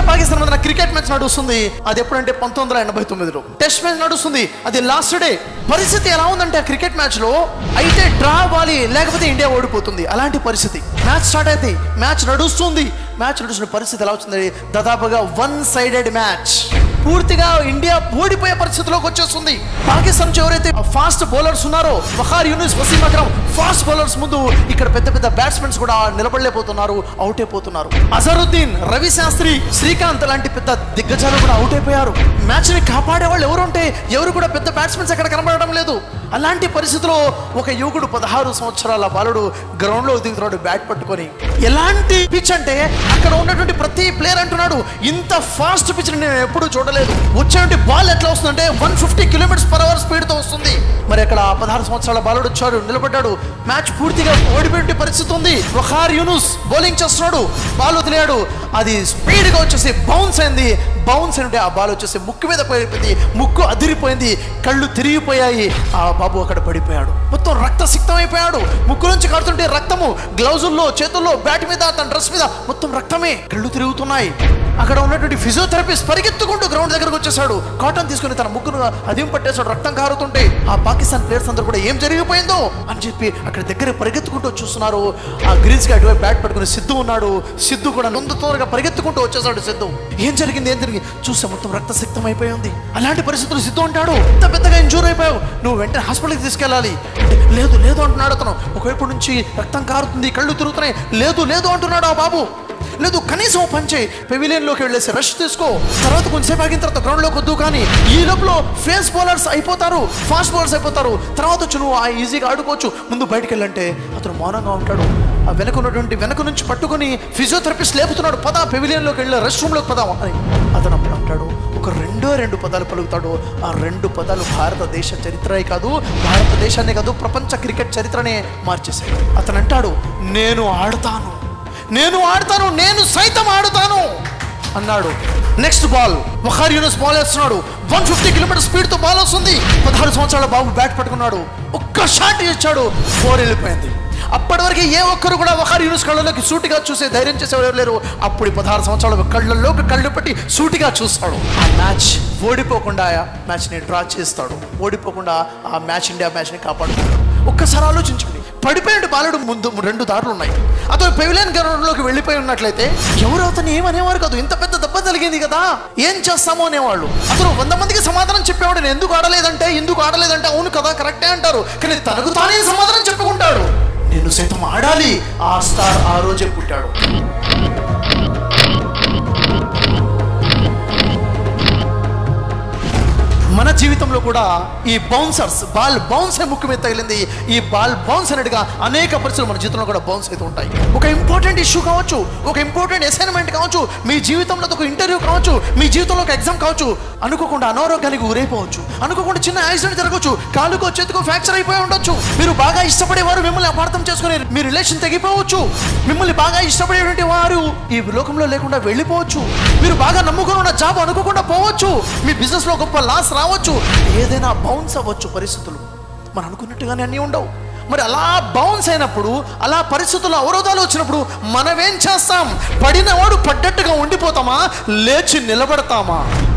పాకిస్తాన్ మధ్య cricket match నడుస్తుంది అది ఎప్పుడంటే పంతొమ్మిది వందల ఎనభై తొమ్మిదిలో టెస్ట్ మ్యాచ్ నడుస్తుంది అది లాస్ట్ డే పరిస్థితి ఎలా ఉందంటే ఆ క్రికెట్ మ్యాచ్ లో అయితే డ్రా అవ్వాలి లేకపోతే ఇండియా ఓడిపోతుంది అలాంటి పరిస్థితి మ్యాచ్ స్టార్ట్ అయితే మ్యాచ్ నడుస్తుంది మ్యాచ్ నడుస్తున్న పరిస్థితి ఎలా వచ్చింది దాదాపుగా వన్ సైడెడ్ మ్యాచ్ పూర్తిగా ఇండియా ఓడిపోయే పరిస్థితిలోకి వచ్చేస్తుంది పాకిస్తాన్ నుంచి ఎవరైతే ఫాస్ట్ బౌలర్స్ ఉన్నారో వహార్ యూనిస్ వసీం అక్రమ్ ఫాస్ట్ బౌలర్స్ ముందు ఇక్కడ పెద్ద పెద్ద బ్యాట్స్మెన్స్ కూడా నిలబడలేకపోతున్నారు అవుట్ అయిపోతున్నారు అజరుద్దీన్ రవి శాస్త్రి శ్రీకాంత్ లాంటి పెద్ద దిగ్గజాలు కూడా అవుట్ అయిపోయారు మ్యాచ్ ని కాపాడే వాళ్ళు ఎవరు ఉంటే ఎవరు కూడా పెద్ద బ్యాట్స్మెన్స్ అక్కడ కనబడడం లేదు అలాంటి పరిస్థితిలో ఒక యువకుడు పదహారు సంవత్సరాల బాలుడు గ్రౌండ్ లో దిగుతున్నాడు బ్యాట్ పట్టుకొని ఎలాంటి పిచ్ అంటే అక్కడ ఉన్నటువంటి ప్రతి ప్లేయర్ అంటున్నాడు ఇంత ఫాస్ట్ పిచ్ నేను ఎప్పుడు చూడలేదు వచ్చేటువంటి బాల్ ఎట్లా వస్తుందంటే one fifty kilometres per hour speed తో వస్తుంది మరి అక్కడ పదహారు సంవత్సరాల బాలుడు వచ్చాడు నిలబడ్డాడు మ్యాచ్ పూర్తిగా ఓడిపోయిన పరిస్థితి ఉంది వహార్ యూనుస్ బౌలింగ్ చేస్తున్నాడు బాల్ వదిలేడు అది స్పీడ్ గా వచ్చేసి బౌన్స్ అయింది బౌన్స్ అంటే ఆ బాల్ వచ్చేసి ముక్కు మీద పడిపోయింది ముక్కు అదిరిపోయింది కళ్ళు తిరిగిపోయాయి ఆ బాబు అక్కడ పడిపోయాడు మొత్తం రక్తసిక్తం అయిపోయాడు ముక్కు నుంచి కాడుతుంటే రక్తము గ్లౌజుల్లో చేతుల్లో బ్యాట్ మీద తన డ్రెస్ మీద మొత్తం రక్తమే కళ్ళు తిరుగుతున్నాయి అక్కడ ఉన్నటువంటి ఫిజియోథెరపిస్ట్ పరిగెత్తుకుంటూ గ్రౌండ్ దగ్గరకు వచ్చేసాడు కాటన్ తీసుకుని తన ముక్కును అదిం పట్టేశాడు రక్తం కారుతుంటే ఆ పాకిస్తాన్ ప్లేయర్స్ అందరూ కూడా ఏం జరిగిపోయిందో అని చెప్పి అక్కడ దగ్గర పరిగెత్తుకుంటూ చూస్తున్నారు ఆ గ్రీన్స్ కి అటువైపు బ్యాట్ పట్టుకుని సిద్ధు ఉన్నాడు సిద్ధు కూడా నొందు త్వరగా పరిగెత్తుకుంటూ వచ్చేసాడు సిద్ధు ఏం జరిగింది ఏం జరిగింది చూస్తే మొత్తం రక్తసిక్తం అయిపోయి ఉంది అలాంటి పరిస్థితులు సిద్ధు అంటాడు ఇంత పెద్దగా ఇంజూర్ అయిపోయావు నువ్వు వెంటనే హాస్పిటల్కి తీసుకెళ్ళాలి అంటే లేదు లేదు అంటున్నాడు అతను ఒకవైపు నుంచి రక్తం కారుతుంది కళ్ళు తిరుగుతున్నాయి లేదు లేదు అంటున్నాడు ఆ బాబు లేదు కనీసం ఓ పని చేయి పెవిలియన్లోకి వెళ్ళేసి రష్ తీసుకో తర్వాత కొంచెంసేపు ఆగిన తర్వాత గ్రౌండ్లోకి వద్దు కానీ ఈ లోపల ఫేస్ బౌలర్స్ అయిపోతారు ఫాస్ట్ బౌలర్స్ అయిపోతారు తర్వాత వచ్చి నువ్వు ఆ ఈజీగా ఆడుకోవచ్చు ముందు బయటికి వెళ్ళంటే అతను మౌనంగా ఉంటాడు ఆ వెనక ఉన్నటువంటి వెనక నుంచి పట్టుకొని ఫిజియోథెరపిస్ట్ లేపుతున్నాడు పద పెవిలియన్లోకి వెళ్ళి రెస్ట్ రూమ్లోకి పదాం అని అతను అప్పుడు అంటాడు ఒక రెండో రెండు పదాలు పలుకుతాడు ఆ రెండు పదాలు భారతదేశ చరిత్రే కాదు భారతదేశాన్ని కాదు ప్రపంచ క్రికెట్ చరిత్రనే మార్చేశాయి అతను అంటాడు నేను ఆడుతాను నేను ఆడతాను నేను సైతం ఆడుతాను అన్నాడు next ball Waqar Younis ball వేస్తున్నాడు వన్ ఫిఫ్టీ కిలోమీటర్ స్పీడ్ తో బాల్ వస్తుంది పదహారు సంవత్సరాల బాబు బ్యాట్ పట్టుకున్నాడు ఒక్క షాట్ ఇచ్చాడు ఫోర్ వెళ్ళిపోయింది అప్పటి వరకు ఏ ఒక్కరు కూడా వహార్ యూనస్ కళ్ళలోకి సూటిగా చూసే ధైర్యం చేసేవారు ఎవరు లేరు అప్పుడు ఈ పదహారు సంవత్సరాల కళ్ళల్లోకి కళ్ళు పెట్టి సూటిగా చూస్తాడు ఆ మ్యాచ్ ఓడిపోకుండా మ్యాచ్ని డ్రా చేస్తాడు ఓడిపోకుండా ఆ మ్యాచ్ ఇండియా మ్యాచ్ని కాపాడుతాడు ఒక్కసారి ఆలోచించండి పడిపోయిన బాలుడు ముందు రెండు దారులు ఉన్నాయి అతను పెవిలియన్ గ్రౌండ్లోకి వెళ్ళిపోయి ఉన్నట్లయితే ఎవరు అతను ఏమనేవారు కాదు ఇంత పెద్ద దెబ్బ తగిలింది కదా ఏం చేస్తామో అనేవాళ్ళు అతను వంద మందికి సమాధానం చెప్పేవాడు నేను ఎందుకు ఆడలేదంటే ఎందుకు ఆడలేదంటే అవును కదా కరెక్టే అంటారు కానీ తనకు తానే సమాధానం చెప్పుకుంటాడు నేను సైతం ఆడాలి ఆ స్టార్ ఆ రోజే పుట్టాడు మన జీవితంలో కూడా ఈ బౌన్సర్స్ బాల్ బౌన్స్ అనే ముక్కు మీద తగిలింది ఈ బాల్ బౌన్స్ అనేట్టుగా అనేక పరిస్థితులు మన జీవితంలో కూడా బౌన్స్ అయితే ఉంటాయి ఒక ఇంపార్టెంట్ ఇష్యూ కావచ్చు ఒక ఇంపార్టెంట్ అసైన్మెంట్ కావచ్చు మీ జీవితంలో ఒక ఇంటర్వ్యూ కావచ్చు మీ జీవితంలో ఒక ఎగ్జామ్ కావచ్చు అనుకోకుండా అనారోగ్యానికి గురైపోవచ్చు అనుకోకుండా చిన్న యాక్సిడెంట్ జరగవచ్చు కాలుకో చేతికో ఫ్రాక్చర్ అయిపోయి ఉండొచ్చు మీరు బాగా ఇష్టపడేవారు మిమ్మల్ని అపార్థం చేసుకుని మీ రిలేషన్ తెగిపోవచ్చు మిమ్మల్ని బాగా ఇష్టపడేటువంటి వారు ఈ లోకంలో లేకుండా వెళ్ళిపోవచ్చు మీరు బాగా నమ్ముకుని ఉన్న జాబ్ అనుకోకుండా పోవచ్చు మీ బిజినెస్ లో గొప్ప లాస్ రావచ్చు ఏదైనా బౌన్స్ అవ్వచ్చు పరిస్థితులు మనం అనుకున్నట్టుగానే అన్నీ ఉండవు మరి అలా బౌన్స్ అయినప్పుడు అలా పరిస్థితుల్లో అవరోధాలు వచ్చినప్పుడు మనమేం చేస్తాం పడినవాడు పడ్డట్టుగా ఉండిపోతామా లేచి నిలబడతామా